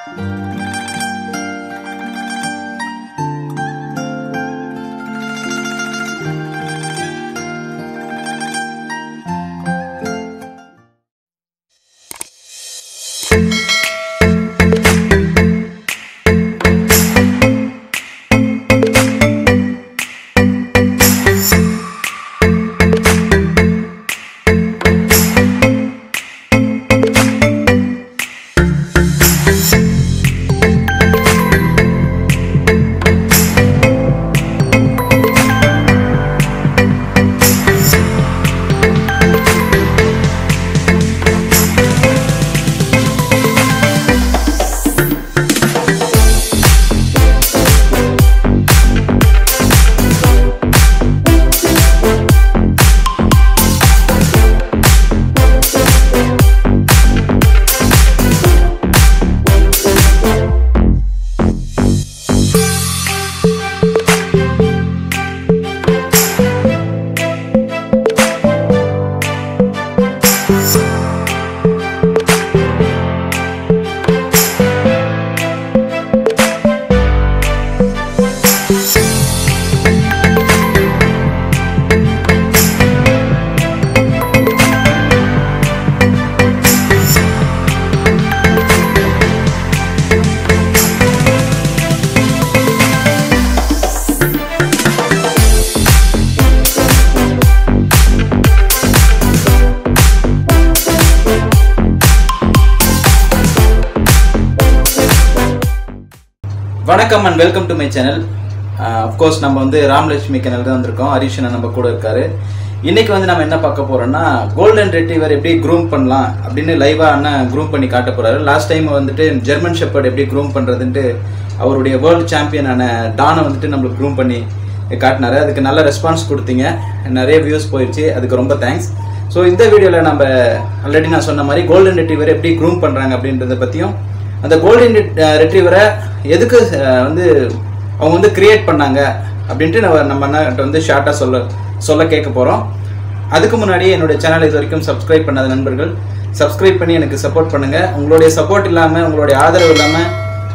வணக்கம் and welcome to my channel of course நம்ம வந்து ராமலட்சுமி சேனல் தான் வந்திருக்கோம் ஹரிஷனா நம்ம கூட இருக்காரு இன்னைக்கு வந்து நம்ம என்ன பார்க்க போறோம்னா கோல்டன் ரெட்ரீவர் எப்படி க்ரூம் பண்ணலாம் அப்படின்னு லைவா அண்ணன் க்ரூம் பண்ணி காட்ட போறாரு லாஸ்ட் டைம் வந்துட்டு ஜெர்மன் ஷெப்பர்ட் எப்படி க்ரூம் பண்றதுன்ட்டு அவருடைய வேர்ல்டு சாம்பியனான டானை வந்துட்டு நம்மளுக்கு க்ரூம் பண்ணி காட்டினாரு அதுக்கு நல்ல ரெஸ்பான்ஸ் கொடுத்தீங்க நிறைய வியூஸ் போயிடுச்சு அதுக்கு ரொம்ப தேங்க்ஸ் ஸோ இந்த வீடியோவில் நம்ம ஆல்ரெடி நான் சொன்ன மாதிரி கோல்டன் ரெட்ரீவர் எப்படி க்ரூம் பண்ணுறாங்க அப்படின்றத பற்றியும் அந்த கோல்டன் ரெட்ரீவரை எதுக்கு அஹ், வந்து அவங்க வந்து கிரியேட் பண்ணாங்க அப்படின்ட்டு நம்ம நம்ம அண்ணாட்ட வந்து ஷார்ட்டாக சொல்ல சொல்ல கேட்க போகிறோம் அதுக்கு முன்னாடி என்னுடைய சேனலை இது வரைக்கும் சப்ஸ்கிரைப் பண்ணாத நண்பர்கள் சப்ஸ்கிரைப் பண்ணி எனக்கு சப்போர்ட் பண்ணுங்கள் உங்களுடைய சப்போர்ட் இல்லாமல் உங்களுடைய ஆதரவு இல்லாமல்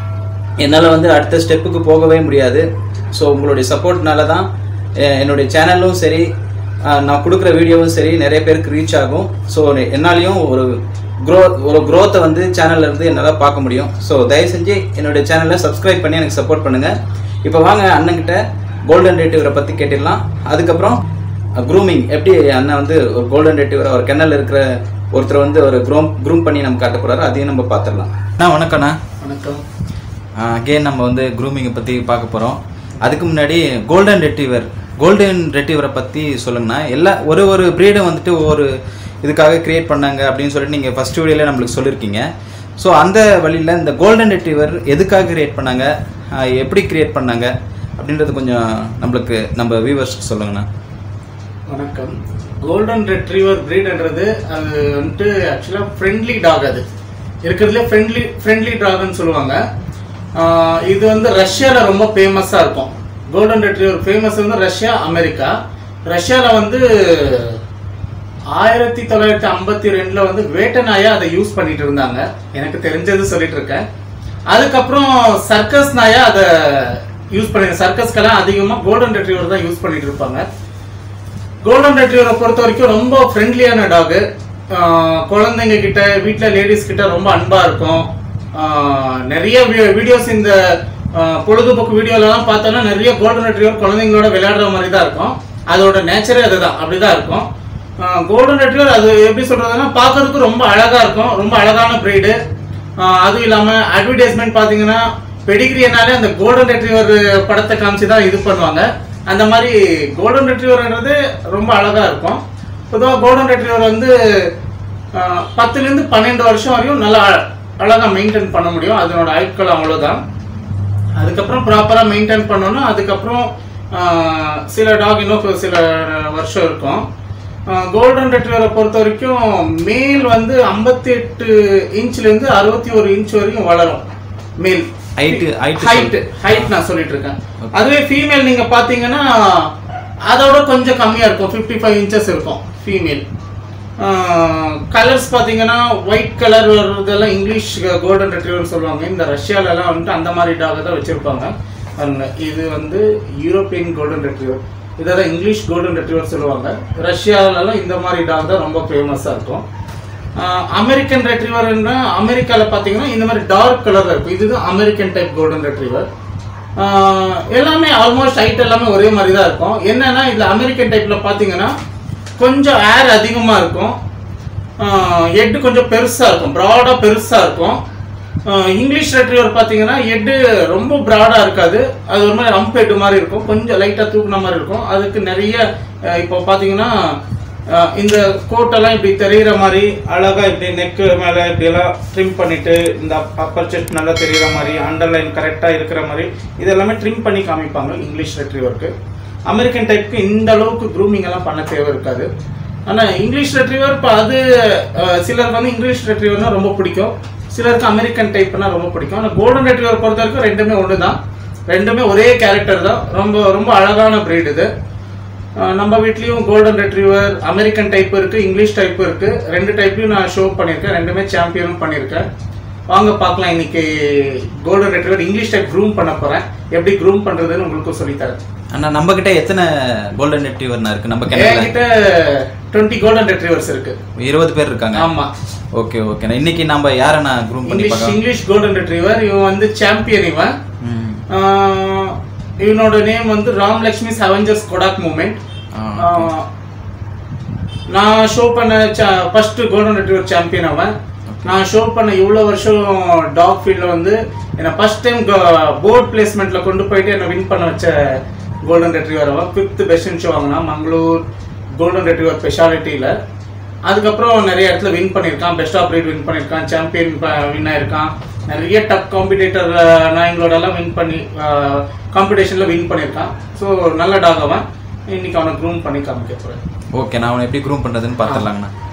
என்னால் வந்து அடுத்த ஸ்டெப்புக்கு போகவே முடியாது ஸோ உங்களுடைய சப்போர்ட்னால தான் எ- என்னுடைய சேனலும் சரி அஹ், நான் கொடுக்குற வீடியோவும் சரி நிறைய பேருக்கு ரீச் ஆகும் ஸோ என்னாலையும் ஒரு க்ரோ ஒரு க்ரோத்தை வந்து சேனல்ல இருந்து என்னால் பார்க்க முடியும் ஸோ தயவு செஞ்சு என்னுடைய சேனலை சப்ஸ்கிரைப் பண்ணி எனக்கு சப்போர்ட் பண்ணுங்கள் இப்போ வாங்க அண்ணன்கிட்ட கோல்டன் ரெட்டிவரை பற்றி கேட்டிடலாம் அதுக்கப்புறம் க்ரூமிங் எப்படி அண்ணன் வந்து ஒரு கோல்டன் ரெட்டிவர் ஒரு கென்னல் இருக்கிற ஒருத்தர் வந்து ஒரு க்ரூம் க்ரூம் பண்ணி நம்ம காட்ட போகிறாரு அதையும் நம்ம பார்த்துடலாம் அண்ணா வணக்கண்ணா வணக்கம் அகெயின் நம்ம வந்து க்ரூமிங்கை பற்றி பார்க்க போகிறோம் அதுக்கு முன்னாடி கோல்டன் ரெட்ரீவர் கோல்டன் ரெட்ரீவரை பற்றி சொல்லுங்கண்ணா எல்லா ஒரு ஒரு ப்ரீடும் வந்துட்டு ஒவ்வொரு இதுக்காக கிரியேட் பண்ணாங்க அப்படின்னு சொல்லிட்டு நீங்கள் ஃபஸ்ட் வீடியோவில் நம்மளுக்கு சொல்லியிருக்கீங்க ஸோ அந்த வழியில் இந்த கோல்டன் ரெட்ரீவர் எதுக்காக கிரியேட் பண்ணாங்க ஆஹ் எப்படி கிரியேட் பண்ணாங்க அப்படின்றது கொஞ்சம் நம்மளுக்கு நம்ம வியூவர்ஸ்க்கு சொல்லுங்கண்ணா வணக்கம் கோல்டன் ரெட்ரீவர் பிரீட்ன்றது அது வந்துட்டு ஆக்சுவலாக ஃப்ரெண்ட்லி டாக் அது இருக்கிறதுலே ஃப்ரெண்ட்லி ஃப்ரெண்ட்லி டாக்னு சொல்லுவாங்க ஆஹ் இது வந்து ரஷ்யாவில் ரொம்ப ஃபேமஸாக இருக்கும் கோல்டன் ரெட்ரீவர் ஃபேமஸ் வந்து ரஷ்யா அமெரிக்கா ரஷ்யாவில் வந்து ஆயிரத்தி தொள்ளாயிரத்தி ஐம்பத்தி ரெண்டில் வந்து வேட்டநாயா அதை யூஸ் பண்ணிட்டு இருந்தாங்க எனக்கு தெரிஞ்சது சொல்லிட்டு இருக்கேன் அதுக்கப்புறம் சர்க்கஸ் நாயா அதை யூஸ் பண்ணி சர்க்கஸ்க்கெல்லாம் அதிகமாக கோல்டன் ரெட்ரீவர் தான் யூஸ் பண்ணிட்டு இருப்பாங்க கோல்டன் ரெட்ரீவரை பொறுத்த வரைக்கும் ரொம்ப ஃப்ரெண்ட்லியான டாகு குழந்தைங்க கிட்ட வீட்டில் லேடிஸ் கிட்ட ரொம்ப அன்பா இருக்கும் ஆஹ் நிறைய வீடியோஸ் இந்த ஆஹ் பொழுதுபோக்கு வீடியோலலாம் பார்த்தோன்னா நிறைய கோல்டன் ரெட்ரீவர் குழந்தைங்களோட விளையாடுற மாதிரி தான் இருக்கும் அதோட நேச்சரே அதுதான் அப்படிதான் இருக்கும் கோல்டன் ரெட்ரீவர் அது எப்படி சொல்றதுன்னா பார்க்கறதுக்கு ரொம்ப அழகா இருக்கும் ரொம்ப அழகான பிரீடு அதுவும் இல்லாம அட்வர்டைஸ்மெண்ட் பாத்தீங்கன்னா பெடிகிரினாலே அந்த கோல்டன் ரெட்ரீவர் படத்தை காமிச்சு தான் இது பண்ணுவாங்க அந்த மாதிரி கோல்டன் ரெட்ரீவர்ன்றது ரொம்ப அழகா இருக்கும் பொதுவாக கோல்டன் ரெட்ரீவர் வந்து ஆஹ், பத்துலேருந்து பன்னெண்டு வருஷம் வரையும் நல்லா அழ- அழகா மெயின்டைன் பண்ண முடியும் அதனோட ஆயுட்காலம் அவ்வளோதான் அதுக்கப்புறம் ப்ராப்பராக மெயின்டைன் பண்ணணும் அதுக்கப்புறம் ஆஹ், சில டாக் இன்னும் சில வருஷம் இருக்கும் கோல்டன் ரெட்ரீவரை பொறுத்த வரைக்கும் மேல் வந்து ஐம்பத்தி எட்டு இன்ச்லேருந்து அறுபத்தி ஒரு இன்ச் வரைக்கும் வளரும் மேல் Height- height ஹைட் ஹைட் நான் சொல்லிட்டு இருக்கேன் அதுவே ஃபீமேல் நீங்க பாத்தீங்கன்னா அதோட கொஞ்சம் கம்மியா இருக்கும் 55 ஃபைவ் இன்ச்சஸ் இருக்கும் ஃபீமேல் கலர்ஸ் பார்த்தீங்கன்னா ஒயிட் கலர் வர்றதெல்லாம் இங்கிலீஷ் கோல்டன் ரெட்ரீவர் சொல்லுவாங்க இந்த ரஷ்யாலலாம் வந்துட்டு அந்த மாதிரி டாக் தான் வச்சுருப்பாங்க பாருங்க இது வந்து யூரோப்பியன் கோல்டன் ரெட்ரீவர் இதெல்லாம் இங்கிலீஷ் கோல்டன் ரெட்ரீவர் சொல்லுவாங்க ரஷ்யாலலாம் இந்த மாதிரி டாக் தான் ரொம்ப ஃபேமஸாக இருக்கும் அமெரிக்கன் ரெட்ரீவர்னா அமெரிக்காவில் பார்த்தீங்கன்னா இந்த மாதிரி டார்க் கலரில் இருக்கும் இதுதான் அமெரிக்கன் டைப் கோல்டன் ரெட்ரீவர் எல்லாமே ஆல்மோஸ்ட் ஹைட் எல்லாமே ஒரே மாதிரி தான் இருக்கும் என்னன்னா இதில் அமெரிக்கன் டைப்பில் பார்த்தீங்கன்னா கொஞ்சம் ஏர் அதிகமாக இருக்கும் ஹெட் கொஞ்சம் பெருசாக இருக்கும் ப்ராடாக பெருசாக இருக்கும் ஆஹ் இங்கிலீஷ் ரெட்ரீவர் பார்த்தீங்கன்னா ஹெட்டு ரொம்ப ப்ராடாக இருக்காது அது ஒரு மாதிரி ரம்ப் ஹெட் மாதிரி இருக்கும் கொஞ்சம் லைட்டாக தூக்குன மாதிரி இருக்கும் அதுக்கு நிறைய ஆஹ் இப்போ பார்த்தீங்கன்னா ஆஹ் இந்த கோட்டெல்லாம் இப்படி தெரிகிற மாதிரி அழகாக இப்படி நெக்கு மேலே இப்படியெல்லாம் ட்ரிம் பண்ணிட்டு இந்த அப்பர் செஸ்ட் நல்லா தெரிகிற மாதிரி அண்டர்லைன் கரெக்டாக இருக்கிற மாதிரி இதெல்லாமே ட்ரிம் பண்ணி காமிப்பாங்க இங்கிலீஷ் ரெட்ரீவருக்கு அமெரிக்கன் டைப்புக்கு இந்த அளவுக்கு க்ரூமிங் எல்லாம் பண்ண தேவை இருக்காது ஆனால் இங்கிலீஷ் ரெட்ரீவர் இப்போ அது அஹ், சிலருக்கு வந்து இங்கிலீஷ் ரெட்ரீவர்னா ரொம்ப பிடிக்கும் சிலருக்கு அமெரிக்கன் டைப்னா ரொம்ப பிடிக்கும் ஆனால் கோல்டன் ரெட்ரீவர் பொறுத்த வரைக்கும் ரெண்டுமே ஒன்று தான் ரெண்டுமே ஒரே கேரக்டர் தான் ரொம்ப ரொம்ப அழகான breed இது அஹ், நம்ம வீட்லேயும் கோல்டன் ரெட்ரீவர் அமெரிக்கன் டைப் இருக்கு இங்கிலீஷ் டைப் இருக்கு ரெண்டு டைப்லையும் நான் ஷோ பண்ணியிருக்கேன் ரெண்டுமே சாம்பியனும் பண்ணியிருக்கேன் வாங்க பார்க்கலாம் இன்னைக்கு golden retriever English type groom பண்ண போறேன் எப்படி க்ரூம் பண்றதுன்னு உங்களுக்கும் சொல்லித்தரேன் அண்ணா நம்ம கிட்ட எத்தனை கோல்டன் ரெட்ரீவர்னா இருக்கு நம்ம கிணறுல என்கிட்ட டுவெண்ட்டி கோல்டன் ரெட்ரீவர்ஸ் இருக்கு இருபது பேர் இருக்காங்க ஆமா ஓகே ஓகே இன்னைக்கு நம்ம யாரண்ணா க்ரூம் பண்ணி இங்கிலீஷ் பார்க்கலாம் இங்கிலீஷ் கோல்டன் ரெட்ரீவர் இவன் வந்து சாம்பியன் இவன் ம். ஆஹ் இவனோட நேம் வந்து Ram Lakshmi Avengers Kodak moment ஆ, நான் ஷோ பண்ண ஃபர்ஸ்ட் கோல்டன் ரெட்ரீவர் சாம்பியன் அவன் நான் ஷோ பண்ண இவ்வளோ வருஷம் டாக் ஃபீல்டில் வந்து என்னை ஃபர்ஸ்ட் டைம் போர்ட் பிளேஸ்மெண்ட்ல கொண்டு போயிட்டு என்னை வின் பண்ண வச்ச கோல்டன் ரெட்ரீவர் அவன் ஃபிஃப்த் பெஸ்ட் ஷோ வாங்கினா மங்களூர் கோல்டன் ரெட்ரீவர் ஸ்பெஷாலிட்டியில் அதுக்கப்புறம் நிறைய இடத்துல வின் பண்ணியிருக்கான் பெஸ்ட் ஆஃப் ரேட் வின் பண்ணியிருக்கான் சாம்பியன் வின் ஆயிருக்கான் நிறைய டப் காம்படிட்டர் நாயங்களோட எல்லாம் வின் பண்ணி காம்படிஷனில் வின் பண்ணியிருக்கான் ஸோ நல்ல டாக் அவன் இன்னைக்கு அவனை க்ரூம் பண்ணி காமிக்க போகிறேன் ஓகே நான் அவனை எப்படி க்ரூம் பண்றதுன்னு பார்த்துடலாங்கண்ணா